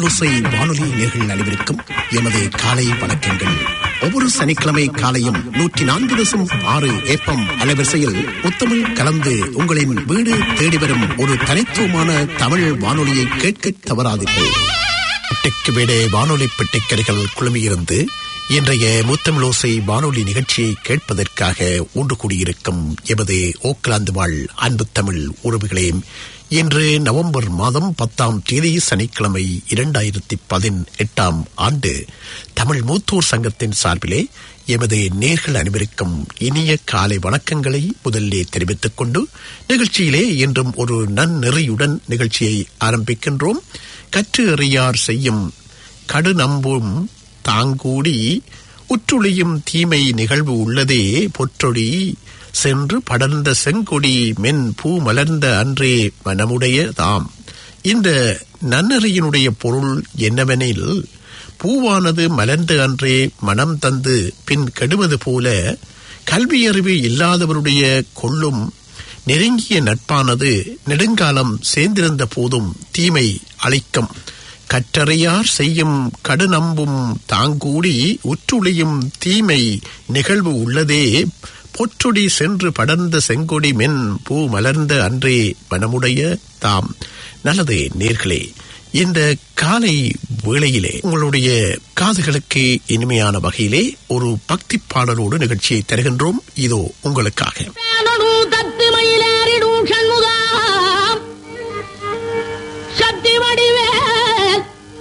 முத்தமிழோசை வானொலி நேர்கள் அனைவருக்கும் எமது காலை வணக்கங்கள் ஒவ்வொரு சனிக்கிழமை காலையும் நூற்றி நான்கு தசம் ஆறு ஏப்பம் அலைவரிசையில் முத்தமிழ் கலந்து உங்களின் வீடு தேடி வரும் ஒரு தனித்துவமான தமிழ் வானொலியை கேட்க தவறாதீர்கள் பெட்டிக்கு வீடே வானொலி பெட்டிக்கரைகள் குழுமியிருந்து இன்றைய முத்தமிழோசை வானொலி நிகழ்ச்சியை கேட்பதற்காக ஒன்று கூடியிருக்கும் எமது ஓக்லாந்து வாழ் அன்பு தமிழ் உறவுகளே இன்று நவம்பர் மாதம் பத்தாம் தேதி சனிக்கிழமை இரண்டாயிரத்தி பதினெட்டாம் ஆண்டு தமிழ் மூத்தோர் சங்கத்தின் சார்பிலே எமது நேர்கள் அனைவருக்கும் இனிய காலை வணக்கங்களை முதல்லே தெரிவித்துக் கொண்டு நிகழ்ச்சியிலே இன்றும் ஒரு நன்னெறியுடன் நிகழ்ச்சியை ஆரம்பிக்கின்றோம் கற்று அறியார் செய்யும் கடுநம்பும் தாங்கூடி உற்றுளியும் தீமை நிகழ்வு உள்ளதே பொற்றொடி சென்று படர்ந்த செங்கொடி மென் பூ மலர்ந்த அன்றே மனமுடைய தாம் இந்த நன்னறியினுடைய பொருள் என்னவெனில் பூவானது மலர்ந்த அன்றே மனம் தந்து பின் கெடுவது போல கல்வியறிவு இல்லாதவருடைய கொள்ளும் நெருங்கிய நட்பானது நெடுங்காலம் சேர்ந்திருந்த போதும் தீமை அளிக்கும் கற்றறியார் செய்யும் கடுநம்பும் தாங்கூடி உற்றுளியும் தீமை நிகழ்வு உள்ளதே பொற்றொடி சென்று படர்ந்த செங்கொடி மென் பூ மலர்ந்த அன்றே மனமுடைய தாம் நல்லது நேர்களே இந்த காலை வேளையிலே உங்களுடைய காதுகளுக்கு இனிமையான வகையிலே ஒரு பக்தி பாடலோடு நிகழ்ச்சியை தருகின்றோம் இதோ உங்களுக்காக பேனனும் தத்து மயிலேறிடும் சண்முகாம் சக்தி வடிவேல்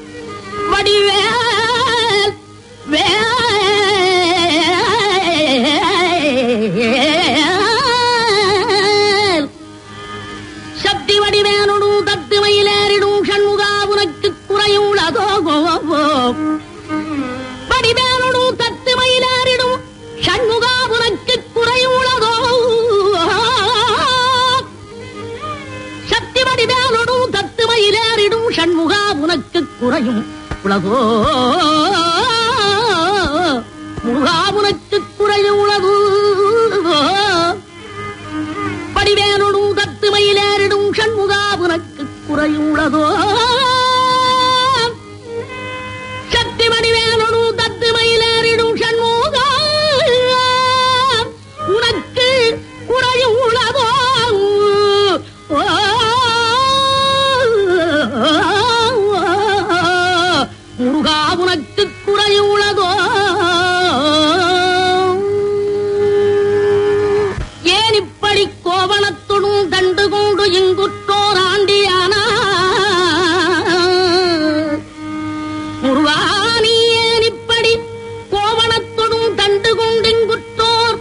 வடிவேல் வேல் சக்தி வடிவேனுடும் தத்து மயிலேறிடும் சண்முகா உனக்கு குறையுள்ளதோ வடிவேனுடும் தத்து மயிலேறிடும் சண்முகா உனக்கு குறையுள்ளதோ சக்தி வடிவேனுடும் தத்து மயிலேறிடும் சண்முகா உனக்கு குறையும் உலகோ முருகா உனக்கு குறையும் உலகு வடிவேனுடும் தத்து மயிலேறிடும் சண்முகா உனக்கு குறையும் உலகோ சக்தி வடிவேனுடும் தத்து மயிலேறிடும் சண்முகா உனக்கு குறையும் உலகோ முருகா உனக்கு குறையும் உலகோ ஏன் இப்படி கோவணத்துடும் தண்டு கொண்டு இங்குற்றோர் ஆண்டியானா முருகா நீ ஏன் இப்படி கோவணத்துடும் தண்டு கொண்டு இங்குற்றோர்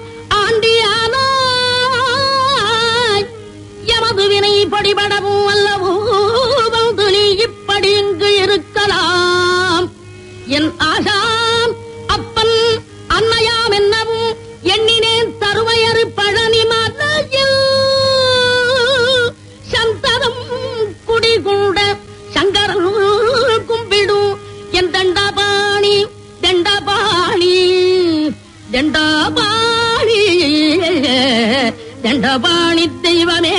ஆண்டியானாய் எமது வினை படிபடவும் அல்லவோ வந்து நீ இப்படி இங்கு இருக்கலாம் என் ஆசாம் அப்பன் அன்னையாம் என்னவும் எண்ணினேன் தருவையறு பழனி மலையில் சந்ததம் குடிகூட சங்கரன் கும்பிடும் என் தண்டபாணி தண்டபாணி தண்டபாணி தண்டபாணி தெய்வமே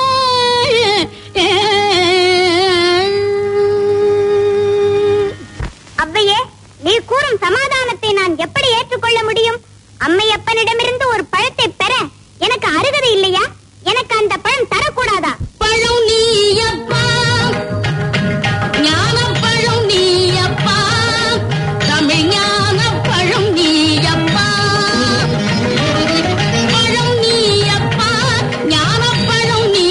அவ்வையே நீ கூறும் சமாதானத்தை நான் எப்படி ஏற்றுக்கொள்ள முடியும் அம்மையப்பனிடமிருந்து ஒரு பழத்தை பெற எனக்கு அருகதை இல்லையா எனக்கு அந்த பழம் தரக்கூடாதா பழம் நீயப்பா ஞானப்பழம் நீயப்பா தமிழ் ஞானப்பழம் நீயப்பா பழம் நீயப்பா ஞானப்பழம் நீ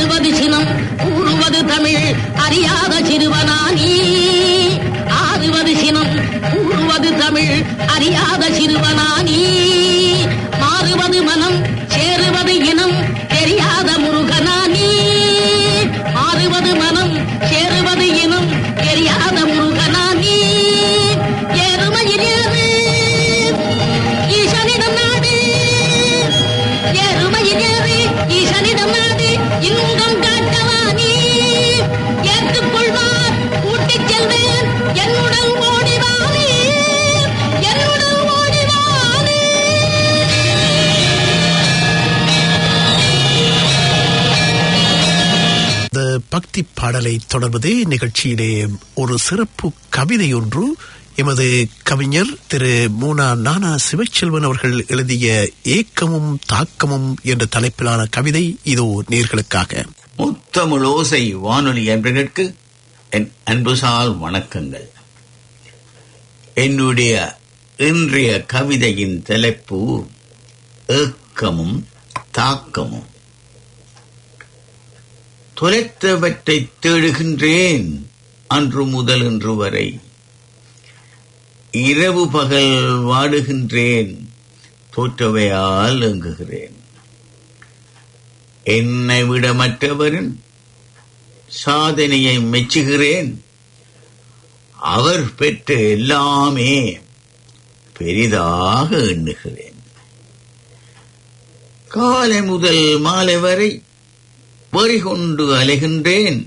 ஆறுவது சினம் கூறுவது தமிழ் அறியாத சிறுவனானி ஆறுவது சினம் கூறுவது தமிழ் அறியாத சிறுவனானி மாறுவது மனம் சேருவது இனம் தெரியாத முருகனானி மாறுவது மனம் சேருவது இனம் தெரியாத முருகனானி ஏறுமையில் ஏறு ஈசனிடம் நாடு ஏறுமையில் ஏறு ஈசனிடம் நாடு இன்பம் காட்டவானி ஏற்றுக்கொள்வார் கூட்டிச் செல்வேன் என்னுடன் ஓடிவானே என்னுடன் ஓடிவானே இந்த பக்தி பாடலை தொடர்வது நிகழ்ச்சியிலே ஒரு சிறப்பு கவிதை ஒன்று எமது கவிஞர் திரு மூனா நானா சிவச்செல்வன் அவர்கள் எழுதிய ஏக்கமும் தாக்கமும் என்ற தலைப்பிலான கவிதை இதோ நேர்களுக்காக முத்தமிழோசை வானொலி என்பதற்கு என் அன்புசால் வணக்கங்கள் என்னுடைய இன்றைய கவிதையின் தலைப்பு ஏக்கமும் தாக்கமும் தொலைத்தவற்றை தேடுகின்றேன் அன்று முதல் இன்று வரை இரவு பகல் வாடுகின்றேன் தோற்றவையால் ஏங்குகிறேன் என்னை விட மற்றவரின் சாதனையை மெச்சுகிறேன் அவர் பெற்ற எல்லாமே பெரிதாக எண்ணுகிறேன் காலை முதல் மாலை வரை வரி கொண்டு அலைகின்றேன்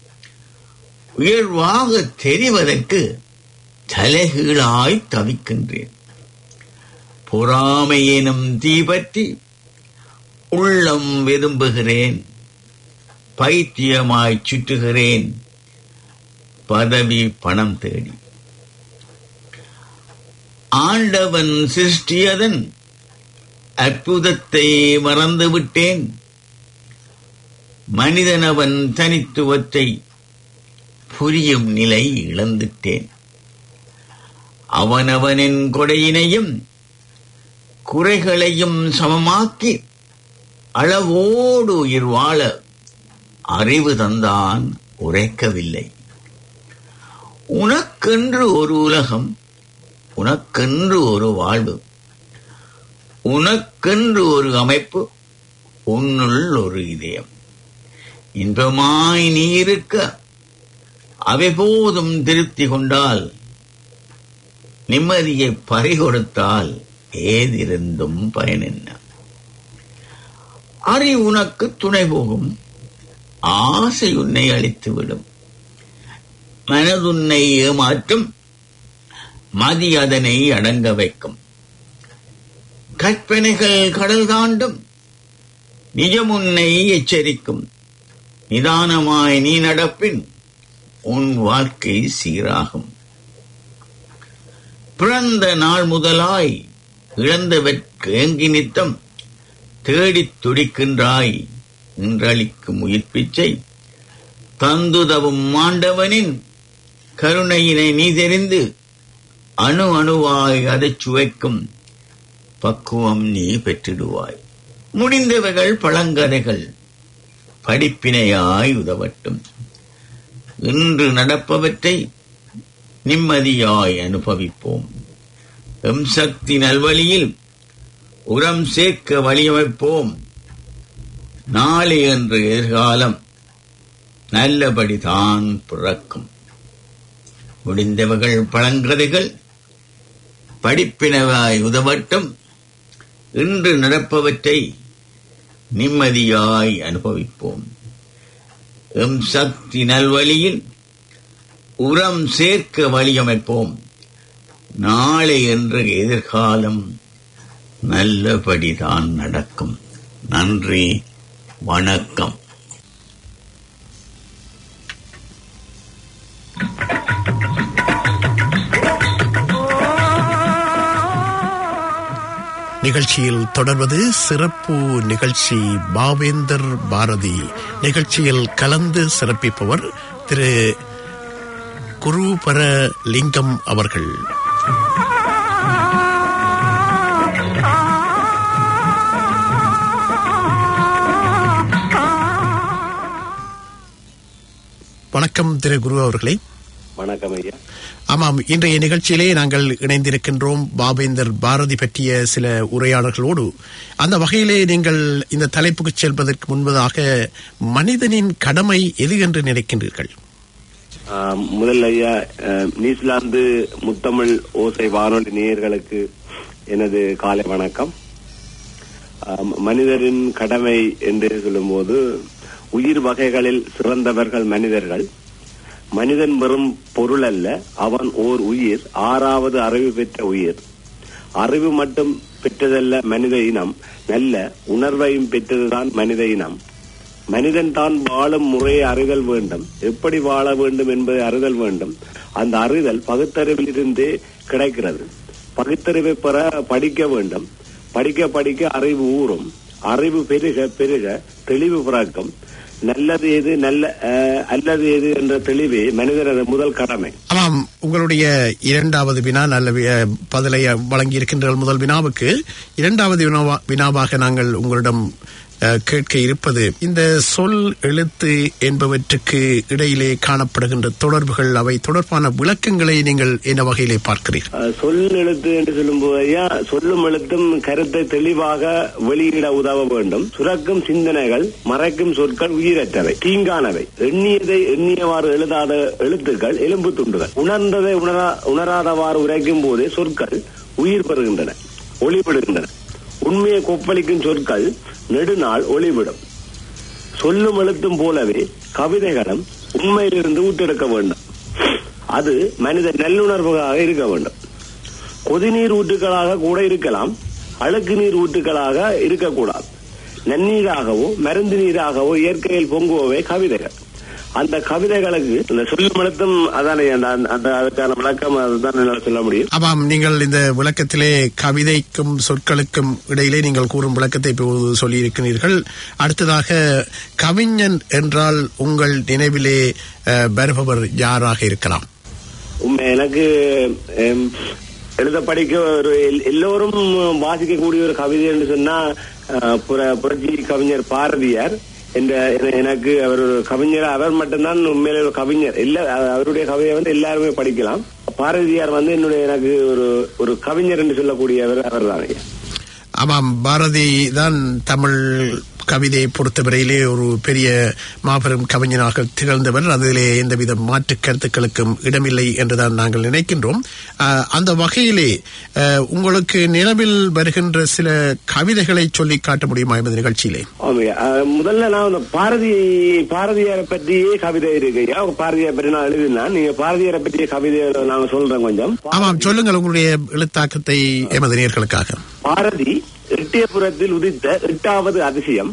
உயர்வாக தெரிவதற்கு தலைகீழாய் தவிக்கின்றேன் பொறாமை எனும் தீ பற்றி உள்ளம் விரும்புகிறேன் பைத்தியமாய் சுற்றுகிறேன் பதவி பணம் தேடி ஆண்டவன் சிருஷ்டியதன் அற்புதத்தை மறந்துவிட்டேன் மனிதனவன் தனித்துவத்தை புரியும் நிலை இழந்துட்டேன் அவனவனின் கொடையினையும் குறைகளையும் சமமாக்கி அளவோடு உயிர் வாழ அறிவு தந்தான் உரைக்கவில்லை உனக்கென்று ஒரு உலகம் உனக்கென்று ஒரு வாழ்வு உனக்கென்று ஒரு அமைப்பு உன்னுள் ஒரு இதயம் இன்பமாய் நீ இருக்க அவை போதும் திருப்தி கொண்டால் நிம்மதியை பறிகொடுத்தால் ஏதிருந்தும் பயன் என்ன அறி உனக்கு துணை போகும் ஆசை உன்னை அழித்துவிடும் மனதுன்னை ஏமாற்றும் மதி அதனை அடங்க வைக்கும் கற்பனைகள் கடல் தாண்டும் நிஜம் உன்னை எச்சரிக்கும் நிதானமாய் நீ நடப்பின் உன் வாழ்க்கை சீராகும் பிறந்த நாள் முதலாய் இழந்தவர்க்கு ஏங்கி நித்தம் தேடித் துடிக்கின்றாய் இன்றளிக்கும் உயிர் பிச்சை தந்துதவும் மாண்டவனின் கருணையினை நீ தெரிந்து அணு அணுவாய் அதைச் சுவைக்கும் பக்குவம் நீ பெற்றிடுவாய் முடிந்தவைகள் பழங்கதைகள் படிப்பினையாய் உதவட்டும் இன்று நடப்பவற்றை நிம்மதியாய் அனுபவிப்போம் எம் சக்தி நல்வழியில் உரம் சேர்க்க வழியமைப்போம் நாளை என்ற எதிர்காலம் நல்லபடிதான் பிறக்கும் முடிந்தவர்கள் பழங்கதைகள் படிப்பினவாய் உதவட்டும் இன்று நடப்பவற்றை நிம்மதியாய் அனுபவிப்போம் எம் சக்தி நல்வழியில் உரம் சேர்க்க வழியமைப்போம் நாளை என்ற எதிர்காலம் நல்லபடிதான் நடக்கும் நன்றி வணக்கம் நிகழ்ச்சியில் தொடர்வது சிறப்பு நிகழ்ச்சி பாவேந்தர் பாரதி நிகழ்ச்சியில் கலந்து சிறப்பிப்பவர் திரு குருபர லிங்கம் அவர்கள் வணக்கம் திரு குரு அவர்களே வணக்கம் ஐயா ஆமாம் இன்றைய நிகழ்ச்சியிலே நாங்கள் இணைந்திருக்கின்றோம் பாபேந்தர் பாரதி பற்றிய சில உரையாடல்களோடு அந்த வகையிலே நீங்கள் இந்த தலைப்புக்கு செல்வதற்கு முன்பதாக மனிதனின் கடமை எது என்று நினைக்கின்றீர்கள் ஆஹ், முதல்ல ஐயா ஆஹ், நியூசிலாந்து முத்தமிழ் ஓசை வானொலி நேயர்களுக்கு எனது காலை வணக்கம் ஆஹ், மனிதரின் கடமை என்று சொல்லும்போது உயிர் வகைகளில் சிறந்தவர்கள் மனிதர்கள் மனிதன் வெறும் பொருள் அல்ல அவன் ஓர் உயிர் ஆறாவது அறிவு பெற்ற உயிர் அறிவு மட்டும் பெற்றதல்ல மனித இனம் நல்ல உணர்வையும் பெற்றதுதான் மனித இனம் மனிதன் தான் வாழும் முறையை அறிதல் வேண்டும் எப்படி வாழ வேண்டும் என்பதை அறிதல் வேண்டும் அந்த அறிதல் பகுத்தறிவிலிருந்தே கிடைக்கிறது பகுத்தறிவை பெற படிக்க வேண்டும் படிக்க படிக்க அறிவு ஊறும் அறிவு பெருக பெருக தெளிவு பிறக்கும் நல்லது எது நல்ல அஹ், அல்லது எது என்ற தெளிவே மனிதனது முதல் கடமை ஆமாம் உங்களுடைய இரண்டாவது வினா நல்ல வி- அஹ், பதிலை வழங்கியிருக்கின்ற முதல் வினாவுக்கு இரண்டாவது வினாவா- வினாவாக நாங்கள் உங்களிடம் அஹ், கேட்க இருப்பது இந்த சொல் எழுத்து என்பவற்றுக்கு இடையிலே காணப்படுகின்ற தொடர்புகள் அவை தொடர்பான விளக்கங்களை நீங்கள் என்ன வகையிலே பார்க்கிறீர்கள் அஹ், சொல் எழுத்து என்று சொல்லும்போது ஐயா சொல்லும் எழுத்தும் கருத்தை தெளிவாக வெளியிட உதவ வேண்டும் சுரக்கும் சிந்தனைகள் மறைக்கும் சொற்கள் உயிரற்றவை தீங்கானவை எண்ணியதை எண்ணியவாறு எழுதாத எழுத்துக்கள் எலும்பு துண்டுகள் உணர்ந்ததை உணரா உணராதவாறு உரைக்கும் போதே சொற்கள் உயிர் பெறுகின்றன ஒளிபடுகின்றன உண்மையை கொப்பளிக்கும் சொற்கள் நெடுநாள் ஒளிவிடும் சொல்லும் எழுத்தும் போலவே கவிதைகளும் உண்மையிலிருந்து ஊட்டெடுக்க வேண்டும் அது மனித நல்லுணர்வுகளாக இருக்க வேண்டும் கொதிநீர் ஊற்றுகளாக கூட இருக்கலாம் அழுக்கு நீர் ஊற்றுகளாக இருக்கக்கூடாது நன்னீராகவோ மருந்து நீராகவோ இயற்கையில் பொங்குவவை கவிதைகள் அந்த கவிதைகளுக்கு இந்த சொல்லும் எழுத்தும் அதானே அந்த அந்த அதுக்கான விளக்கம் அதுதான் என்னால சொல்ல முடியும் ஆமாம் நீங்கள் இந்த விளக்கத்திலே கவிதைக்கும் சொற்களுக்கும் இடையிலே நீங்கள் கூறும் விளக்கத்தை இப்போது சொல்லியிருக்கிறீர்கள் அடுத்ததாக கவிஞன் என்றால் உங்கள் நினைவிலே அஹ், வருபவர் யாராக இருக்கலாம் உண்மை எனக்கு எம், எழுத படிக்க ஒரு எல்- எல்லோரும் வாசிக்கக்கூடிய ஒரு கவிதை என்று சொன்னா அஹ், புர- புரட்சி கவிஞர் பாரதியார் என்ற என- எனக்கு அவர் ஒரு கவிஞர் அவர் மட்டும்தான் உண்மையிலே ஒரு கவிஞர் இல்ல அ- அவருடைய கவிதையை வந்து எல்லாருமே படிக்கலாம் பாரதியார் வந்து என்னுடைய எனக்கு ஒரு ஒரு கவிஞர் என்று சொல்லக்கூடியவர் அவர் தான் ஆமாம் பாரதி தான் தமிழ் கவிதையை பொறுத்தவரையிலே ஒரு பெரிய மாபெரும் கவிஞனாக திகழ்ந்தவர் அதிலே எந்தவித மாற்று கருத்துக்களுக்கும் இடமில்லை என்றுதான் நாங்கள் நினைக்கின்றோம் அஹ், அந்த வகையிலே அஹ், உங்களுக்கு நினைவில் வருகின்ற சில கவிதைகளை சொல்லி காட்ட முடியுமா எமது நிகழ்ச்சியிலே ஆமாய்யா. அஹ், முதல்ல நான் இந்த பாரதி பாரதியாரை பற்றியே கவிதை இருக்குய்யா பாரதியாரை பற்றி நான் எழுதினா நீங்க பாரதியாரை பற்றிய கவிதை நாங்க சொல்றேன் கொஞ்சம் ஆமாம் சொல்லுங்கள் உங்களுடைய எழுத்தாக்கத்தை எமது நேர்களுக்காக பாரதி எட்டயபுரத்தில் உதித்த எட்டாவது அதிசயம்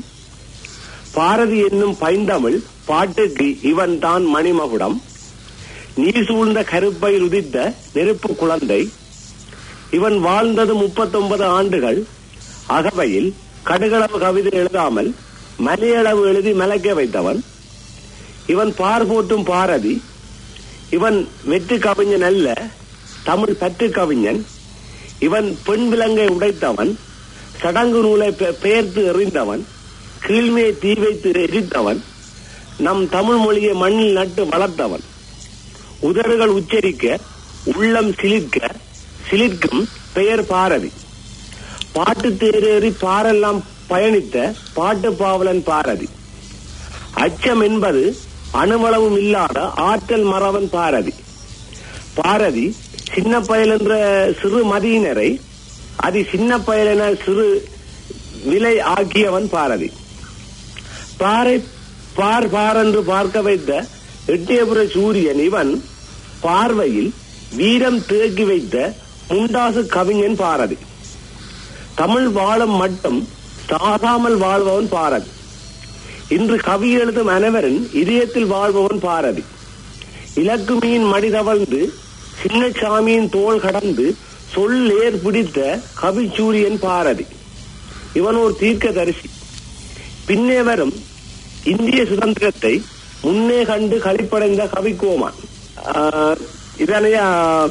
பாரதி என்னும் பைந்தமிழ் பாட்டுக்கு இவன் தான் மணிமகுடம் நீர் சூழ்ந்த கருப்பையில் உதித்த நெருப்பு குழந்தை இவன் வாழ்ந்தது முப்பத்தொன்பது ஆண்டுகள் அகவையில் கடுகளவு கவிதை எழுதாமல் மலையளவு எழுதி மலைக்க வைத்தவன் இவன் பார் போட்டும் பாரதி இவன் வெற்று கவிஞன் அல்ல தமிழ் பற்று கவிஞன் இவன் பெண் விலங்கை உடைத்தவன் சடங்கு நூலை பெ- பெயர்த்து எறிந்தவன் கீழ்மையை தீ வைத்து எரித்தவன் நம் தமிழ் மொழியை மண்ணில் நட்டு வளர்த்தவன் உதடுகள் உச்சரிக்க உள்ளம் சிலிர்க்க சிலிர்க்கும் பெயர் பாரதி பாட்டு தேரேறி பாரெல்லாம் பயணித்த பாட்டு பாவலன் பாரதி அச்சம் என்பது அணுவளவும் இல்லாத ஆற்றல் மறவன் பாரதி பாரதி சின்ன பயல் என்ற சிறு மதியினரை அதி சின்ன பயல் என சிறு விலை ஆக்கியவன் பாரதி பாறை பார் பார் என்று பார்க்க வைத்த எட்டயபுர சூரியன் இவன் பார்வையில் வீரம் தேக்கி வைத்த முண்டாசு கவிஞன் பாரதி தமிழ் வாழும் மட்டும் சாகாமல் வாழ்பவன் பாரதி இன்று கவி எழுதும் அனைவரின் இதயத்தில் வாழ்பவன் பாரதி இலக்குமியின் மடி தவழ்ந்து சின்னசாமியின் தோள் கடந்து சொல் ஏர் பிடித்த கவிச்சூரியன் பாரதி இவன் ஒரு தீர்க்கதரிசி பின்னே வரும் இந்திய சுதந்திரத்தை முன்னே கண்டு களிப்படைந்த கவிக்கோமான் ஆஹ், இதனையா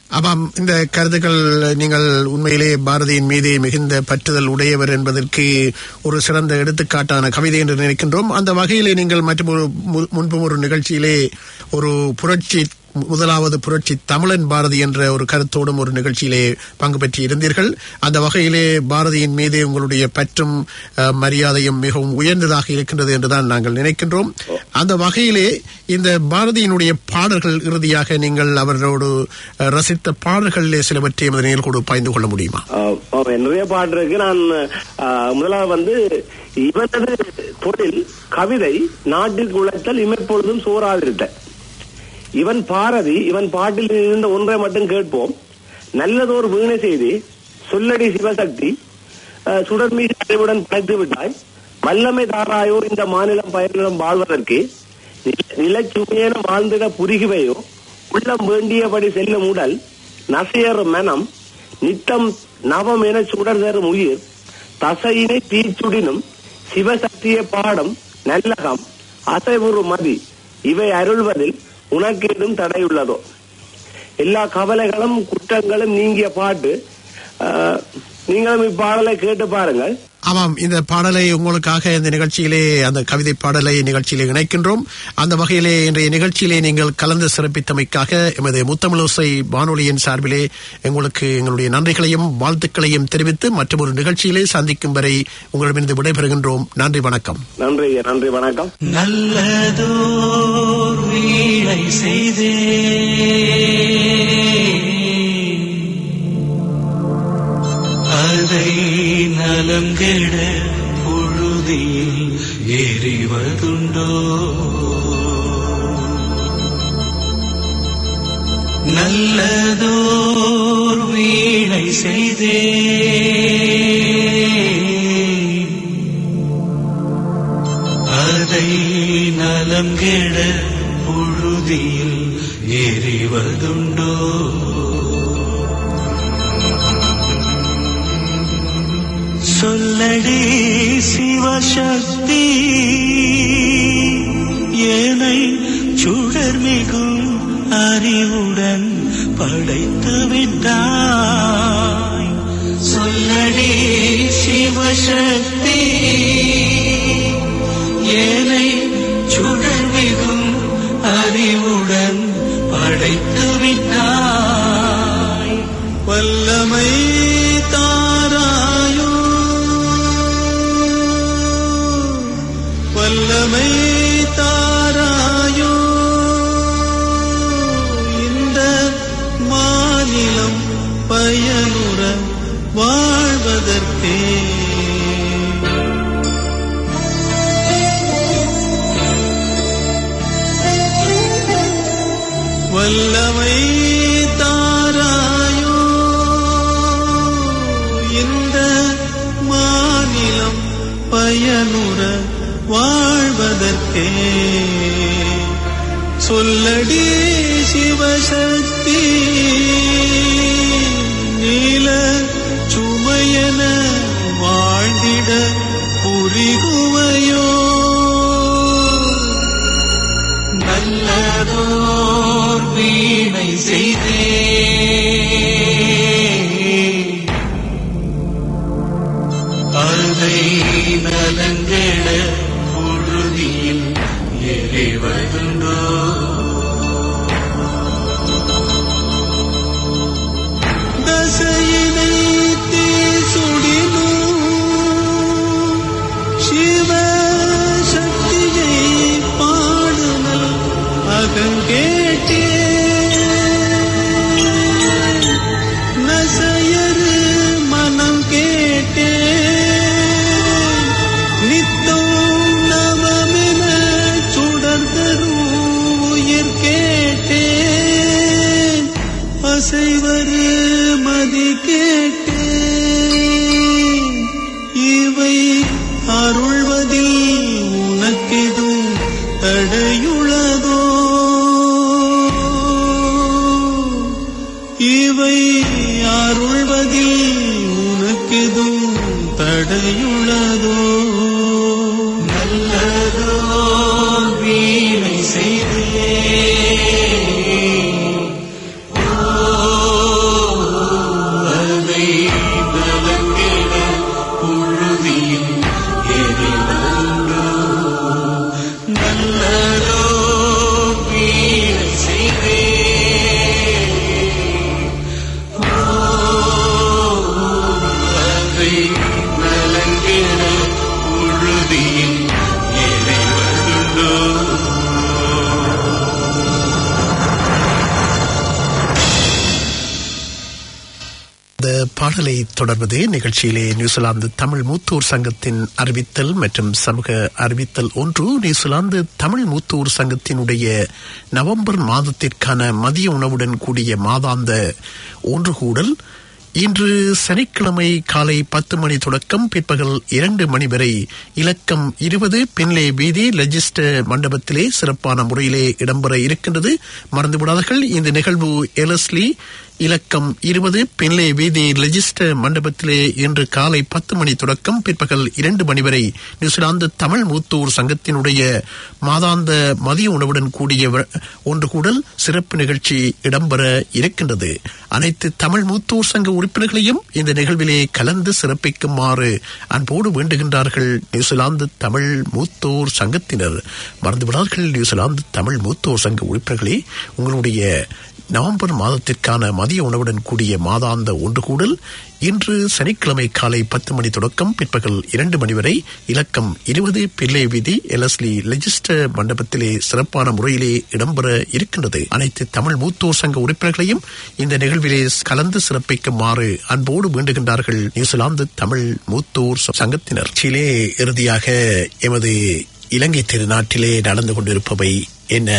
ஆமாம் இந்த கருத்துக்கள் நீங்கள் உண்மையிலே பாரதியின் மீது மிகுந்த பற்றுதல் உடையவர் என்பதற்கு ஒரு சிறந்த எடுத்துக்காட்டான கவிதை என்று நினைக்கின்றோம் அந்த வகையிலே நீங்கள் மற்றும் ஒரு மு- முன்பு ஒரு நிகழ்ச்சியிலே ஒரு புரட்சி முதலாவது புரட்சி தமிழன் பாரதி என்ற ஒரு கருத்தோடும் ஒரு நிகழ்ச்சியிலே பங்கு பெற்று இருந்தீர்கள் அந்த வகையிலே பாரதியின் மீது உங்களுடைய பற்றும் அஹ், மரியாதையும் மிகவும் உயர்ந்ததாக இருக்கின்றது என்றுதான் நாங்கள் நினைக்கின்றோம் அந்த வகையிலே இந்த பாரதியினுடைய பாடல்கள் இறுதியாக நீங்கள் அவரோடு அஹ், ரசித்த பாடல்களிலே சிலவற்றை எமது நேரில் கூட பாய்ந்து கொள்ள முடியுமா ஆஹ் ஆமா, நிறைய பாட்டு இருக்கு நான் ஆஹ், முதலாவது வந்து இவனது தொழில் கவிதை நாட்டுக்கு உழைத்தல் இமைப்பொழுதும் சோறாதிருத்த இவன் பாரதி இவன் பாட்டில் இருந்த ஒன்றை மட்டும் கேட்போம் நல்லதோர் வீணை செய்தி சொல்லடி சிவசக்தி ஆஹ், சுடர்மீது அறிவுடன் படைத்து விட்டாய் வல்லமை தாராயோ இந்த மாநிலம் பயிரிடம் வாழ்வதற்கு நில- நிலச்சுமையென வாழ்ந்திட புரிகுவையோ உள்ளம் வேண்டியபடி செல்லும் உடல் நசையறு மனம் நித்தம் நவம் என சுடர் தரும் உயிர் தசையினை தீச்சுடினும் சிவசக்தியை பாடும் நல்லகம் அசைவுறு மதி இவை அருள்வதில் உனக்கேதும் தடையுள்ளதோ எல்லா கவலைகளும் குற்றங்களும் நீங்கிய பாட்டு ஆஹ், நீங்களும் இப்பாடலை கேட்டு பாருங்கள் ஆமாம் இந்த பாடலை உங்களுக்காக இந்த நிகழ்ச்சியிலே அந்த கவிதை பாடலை நிகழ்ச்சியிலே இணைக்கின்றோம் அந்த வகையிலே இன்றைய நிகழ்ச்சியிலே நீங்கள் கலந்து சிறப்பித்தமைக்காக எமது முத்தமிழோசை வானொலியின் சார்பிலே எங்களுக்கு எங்களுடைய நன்றிகளையும் வாழ்த்துக்களையும் தெரிவித்து மற்றும் ஒரு நிகழ்ச்சியிலே சந்திக்கும் வரை உங்களிடமிருந்து விடைபெறுகின்றோம் நன்றி வணக்கம் நன்றி நன்றி வணக்கம் நல்லதோர் வீணை செய்தே அதை நலம் கெட புழுதியில் எறிவதுண்டோ நல்லதோர் வீணை செய்தே அதை நலம் கெட புழுதியில் எறிவதுண்டோ சொல்லடி சிவசக்தி ஏனை சுடர்மிகும் அறிவுடன் படைத்து விட்டாய் சொல்லடி சிவசக்தி ஏனை சுடர்மிகும் அறிவுடன் படைத்து விட்டாய் வல்லமை தாராயோ வல்லமை தாராயோ இந்த மாநிலம் பயனுற வாழ்வதற்கே வல்லமை தாராயோ இந்த மாநிலம் பயனுற வாழ்வதற்கே சொல்லடி சிவசக்தி நீல சுமையன வாழ்ந்திட புரிகுவையோ நல்லதோர் வீணை செய்தே அதை நலங்கட புழுதியில் எறிவதுண்டோ தசையினை தீ சுடினும் சிவ சக்தியை பாடுதல் அகங்கேட்டே நசையரு மனம் கேட்டே நித்தம் நவமென சுடர்தரும் உயிர் கேட்டே அசைவரு மதி கேட்டே இவை அருள்வதில் உனக்கெதும் தடையுள்ளதோ இவை அருள்வதில் உனக்கெதும் தடையுள்ளதோ நல்லதோ வீணை செய்தே ஓ நேர்களை தொடர்வது நிகழ்ச்சியிலே நியூசிலாந்து தமிழ் மூத்தூர் சங்கத்தின் அறிவித்தல் மற்றும் சமூக அறிவித்தல் ஒன்று நியூசிலாந்து தமிழ் மூத்தூர் சங்கத்தினுடைய நவம்பர் மாதத்திற்கான மதிய உணவுடன் கூடிய மாதாந்த ஒன்று கூடல் இன்று சனிக்கிழமை காலை பத்து மணி தொடக்கம் பிற்பகல் இரண்டு மணி வரை இலக்கம் இருபது பின்லே வீதி லெஜிஸ்டர் மண்டபத்திலே சிறப்பான முறையிலே இடம்பெற இருக்கின்றது மறந்துவிடாதீர்கள் இந்த நிகழ்வு எலஸ்லி இலக்கம் இருபது பின்லே வீதி லெஜிஸ்டர் மண்டபத்திலே இன்று காலை பத்து மணி தொடக்கம் பிற்பகல் இரண்டு மணி வரை நியூசிலாந்து தமிழ் மூத்தூர் சங்கத்தினுடைய மாதாந்த மதிய உணவுடன் கூடிய வ- ஒன்று கூடல் சிறப்பு நிகழ்ச்சி இடம்பெற இருக்கின்றது அனைத்து தமிழ் மூத்தூர் சங்க உறுப்பினர்களையும் இந்த நிகழ்விலே கலந்து சிறப்பிக்குமாறு அன்போடு வேண்டுகின்றார்கள் நியூசிலாந்து தமிழ் மூத்தோர் சங்கத்தினர் மறந்துவிடார்கள் நியூசிலாந்து தமிழ் மூத்தோர் சங்க உறுப்பினர்களே உங்களுடைய நவம்பர் மாதத்திற்கான மதிய உணவுடன் கூடிய மாதாந்த ஒன்று கூடல் இன்று சனிக்கிழமை காலை பத்து மணி தொடக்கம் பிற்பகல் இரண்டு மணி வரை இலக்கம் இருபது பிள்ளை வீதி எலஸ்லி லெஜிஸ்டர் மண்டபத்திலே சிறப்பான முறையிலே இடம்பெற இருக்கின்றது அனைத்து தமிழ் மூத்தோர் சங்க உறுப்பினர்களையும் இந்த நிகழ்விலே கலந்து சிறப்பிக்குமாறு அன்போடு வேண்டுகின்றார்கள் நியூசிலாந்து தமிழ் மூத்தோர் சங்கத்தினர் சிலே இறுதியாக எமது இலங்கை திருநாட்டிலே நடந்து கொண்டிருப்பவை என்ன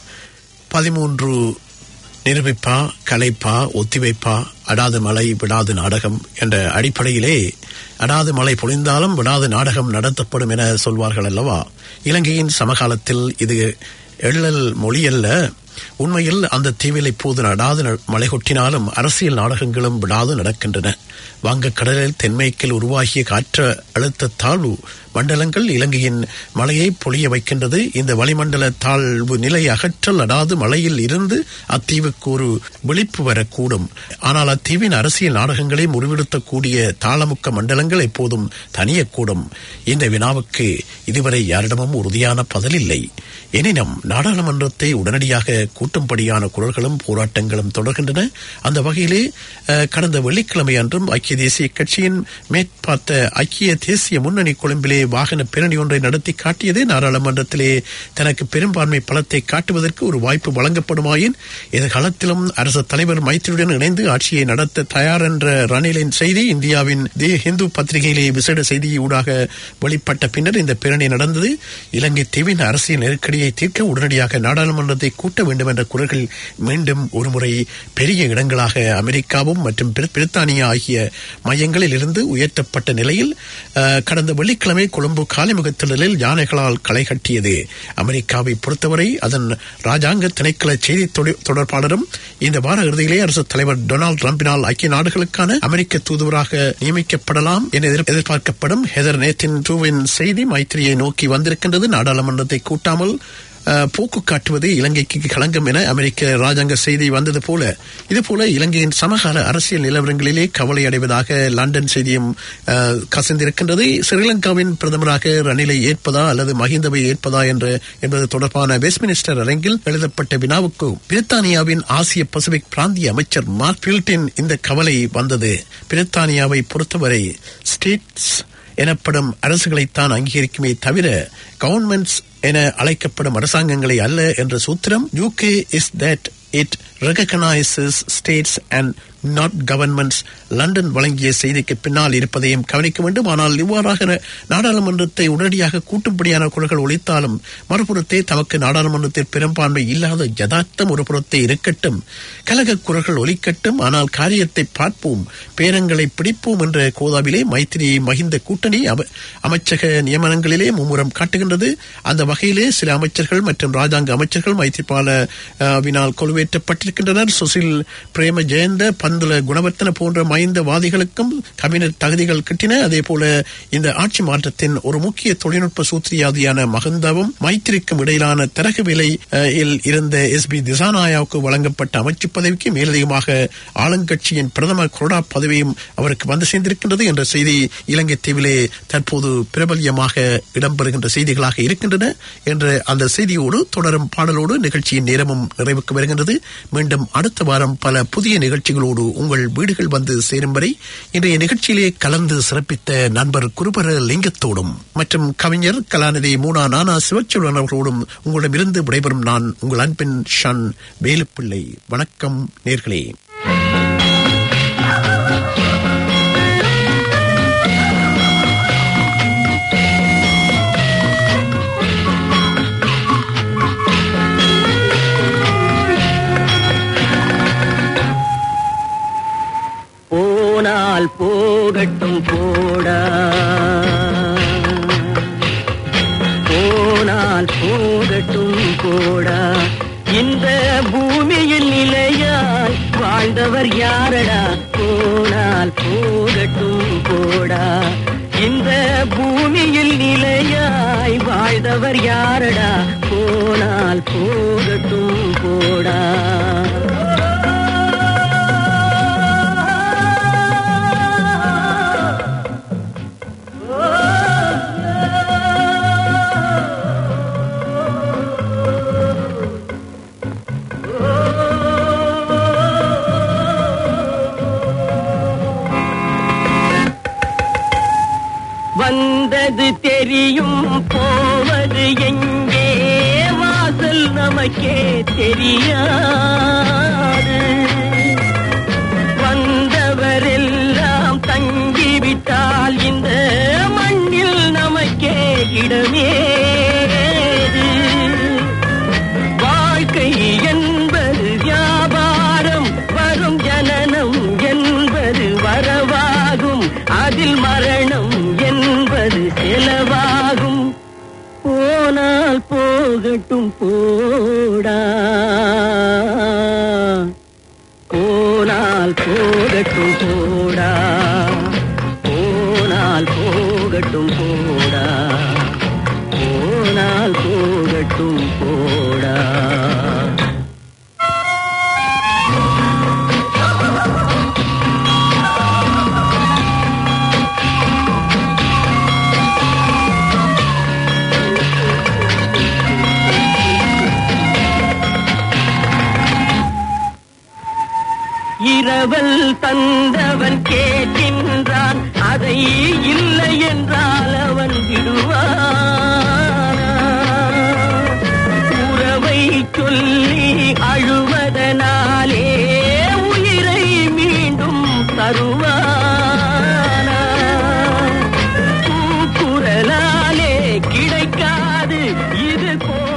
பதிமூன்று நிரூபிப்பா கலைப்பா ஒத்திவைப்பா அடாது மழை விடாது நாடகம் என்ற அடிப்படையிலே அடாது மழை பொழிந்தாலும் விடாது நாடகம் நடத்தப்படும் என சொல்வார்கள் அல்லவா இலங்கையின் சமகாலத்தில் இது எள்ளல் மொழியல்ல உண்மையில் அந்த தீவில் இப்போது நடாது ந- மழை கொட்டினாலும் அரசியல் நாடகங்களும் விடாது நடக்கின்றன வங்கக்கடலில் தென்மேற்கில் உருவாகிய காற்று அழுத்த தாழ்வு மண்டலங்கள் இலங்கையின் மழையை பொழிய வைக்கின்றது இந்த வளிமண்டல தாழ்வு நிலை அகற்றல் அடாது மழையில் இருந்து அத்தீவுக்கு ஒரு விழிப்பு வரக்கூடும் ஆனால் அத்தீவின் அரசியல் நாடகங்களை முறிவிடுத்தக்கூடிய தாளமுக்க மண்டலங்கள் எப்போதும் தனியக்கூடும் இந்த வினாவுக்கு இதுவரை யாரிடமும் உறுதியான பதில் இல்லை எனினும் நாடாளுமன்றத்தை உடனடியாக கூட்டும்படியான குரல்களும் போராட்டங்களும் தொடர்கின்றன அந்த வகையிலே அஹ், கடந்த வெள்ளிக்கிழமை அன்றும் ஐக்கிய தேசிய கட்சியின் மேற்பார்த்த ஐக்கிய தேசிய முன்னணி கொழும்பிலே வாகன பேரணி ஒன்றை நடத்தி காட்டியது நாடாளுமன்றத்திலே தனக்கு பெரும்பான்மை பலத்தை காட்டுவதற்கு ஒரு வாய்ப்பு வழங்கப்படுமாயின் எதிர்காலத்திலும் அரசு தலைவர் மைத்திரியுடன் இணைந்து ஆட்சியை நடத்த தயார் என்ற ரணிலின் செய்தி இந்தியாவின் தி ஹிந்து பத்திரிகையிலே விசேட செய்தி ஊடாக வெளிப்பட்ட பின்னர் இந்த பேரணி நடந்தது இலங்கை தீவின் அரசியல் நெருக்கடியை தீர்க்க உடனடியாக நாடாளுமன்றத்தை கூட்ட வேண்டும் என்ற குரல்கள் மீண்டும் ஒருமுறை பெரிய இடங்களாக அமெரிக்காவும் மற்றும் பிரி- பிரித்தானியா ஆகிய மையங்களில் இருந்து உயர்த்தப்பட்ட நிலையில் அஹ், கடந்த வெள்ளிக்கிழமை கொழும்பு காலிமுகத்திடலில் யானைகளால் களை கட்டியது அமெரிக்காவை பொறுத்தவரை அதன் ராஜாங்க திணைக்கள செய்தி தொட- தொடர்பாளரும் இந்த வார இறுதியிலே அரசு தலைவர் டொனால்டு டிரம்பினால் ஐக்கிய நாடுகளுக்கான அமெரிக்க தூதுவராக நியமிக்கப்படலாம் என எதிர்- எதிர்பார்க்கப்படும் ஹெதர் நேத்தின் டூவின் செய்தி மைத்திரியை நோக்கி வந்திருக்கின்றது நாடாளுமன்றத்தை கூட்டாமல் அஹ், போக்கு காட்டுவது இலங்கைக்கு களங்கம் என அமெரிக்க ராஜாங்க செய்தி வந்தது போல இதுபோல இலங்கையின் சமகால அரசியல் நிலவரங்களிலே கவலை அடைவதாக லண்டன் செய்தியும் அஹ், கசிந்திருக்கின்றது ஸ்ரீலங்காவின் பிரதமராக ரணிலை ஏற்பதா அல்லது மஹிந்தவை ஏற்பதா என்ற என்பது தொடர்பான வெஸ்ட்மினிஸ்டர் அரங்கில் எழுதப்பட்ட வினாவுக்கு பிரித்தானியாவின் ஆசிய பசிபிக் பிராந்திய அமைச்சர் மார்க் பில்டின் இந்த கவலை வந்தது பிரித்தானியாவை பொறுத்தவரை ஸ்டேட்ஸ் எனப்படும் அரசுகளைத்தான் அங்கீகரிக்குமே தவிர கவர்மெண்ட்ஸ் என அழைக்கப்படும் அரசாங்கங்களை அல்ல என்ற சூத்திரம் UK is that it recognises states and not governments London வழங்கிய செய்திக்கு பின்னால் இருப்பதையும் கவனிக்க வேண்டும் ஆனால் இவ்வாறாக ந- நாடாளுமன்றத்தை உடனடியாக கூட்டும்படியான குரல்கள் ஒழித்தாலும் மறுபுறத்தே தமக்கு நாடாளுமன்றத்தில் பெரும்பான்மை இல்லாத யதார்த்தம் ஒரு புறத்தை இருக்கட்டும் கலக குரல்கள் ஒலிக்கட்டும் ஆனால் காரியத்தை பார்ப்போம் பேரங்களை பிடிப்போம் என்ற கோதாவிலே மைத்திரி மகிந்த கூட்டணி அம- அமைச்சக நியமனங்களிலே மும்முரம் காட்டுகின்றது அந்த வகையிலே சில அமைச்சர்கள் மற்றும் ராஜாங்க அமைச்சர்கள் மைத்திரிபால அஹ், வினால் கொலுவேற்றப்பட்டிருக்கின்றனர் சுசில் பிரேம ஜெயந்த பந்துல குணவர்த்தன போன்ற மைந்தவாதிகளுக்கும் கவிஞர் தகுதிகள் கிட்டின அதே போல இந்த ஆட்சி மாற்றத்தின் ஒரு முக்கிய தொழில்நுட்ப சூத்திரியாதியான மகந்தாவும் மைத்திரிக்கும் இடையிலான தரகு விலை அஹ், இல் இருந்த எஸ் பி திசாநாயாவுக்கு வழங்கப்பட்ட அமைச்சு பதவிக்கு மேலதிகமாக ஆளுங்கட்சியின் பிரதமர் கொறடா பதவியும் அவருக்கு வந்து சேர்ந்திருக்கின்றது என்ற செய்தி இலங்கை தீவிலே தற்போது பிரபல்யமாக இடம்பெறுகின்ற செய்திகளாக இருக்கின்றன என்ற அந்த செய்தியோடு தொடரும் பாடலோடு நிகழ்ச்சியின் நேரமும் நிறைவுக்கு வருகின்றது மீண்டும் அடுத்த வாரம் பல புதிய நிகழ்ச்சிகளோடு உங்கள் வீடுகள் வந்து சேரும் வரை இன்றைய நிகழ்ச்சியிலே கலந்து சிறப்பித்த நண்பர் குருபர லிங்கத்தோடும் மற்றும் கவிஞர் கலாநிதி மூனா நானா சிவச்செல்வன் அவர்களோடும் உங்களிடமிருந்து விடைபெறும் நான் உங்கள் அன்பின் ஷன் வேலுப்பிள்ளை வணக்கம் நேர்களே போனால் போகட்டும் போடா போனால் போகட்டும் போடா இந்த பூமியில் நிலையாய் வாழ்ந்தவர் யாரடா போனால் போகட்டும் போடா இந்த பூமியில் நிலையாய் வாழ்ந்தவர் யாரடா போனால் போகட்டும் போடா வந்தது தெரியும் போவது எங்கே வாசல் நமக்கே தெரியாது வந்தவரெல்லாம் தங்கிவிட்டால் இந்த மண்ணில் நமக்கே இடமேது வாழ்க்கை என்பது வியாபாரம் வரும் ஜனனம் என்பது வரவாகும் அதில் மரணம் என்பது செலவாகும் போனால் போகட்டும் போடா போனால் போகட்டும் போடா போனால் போகட்டும் போடா போனால் போகட்டும் போடா இரவல் தந்தவன் கேட்கின்றான் அதை இல்லை என்றால் அவன் விடுவானா உறவை சொல்லி அழுவதனாலே உயிரை மீண்டும் தருவானா கூக்குரலாலே கிடைக்காது இது போ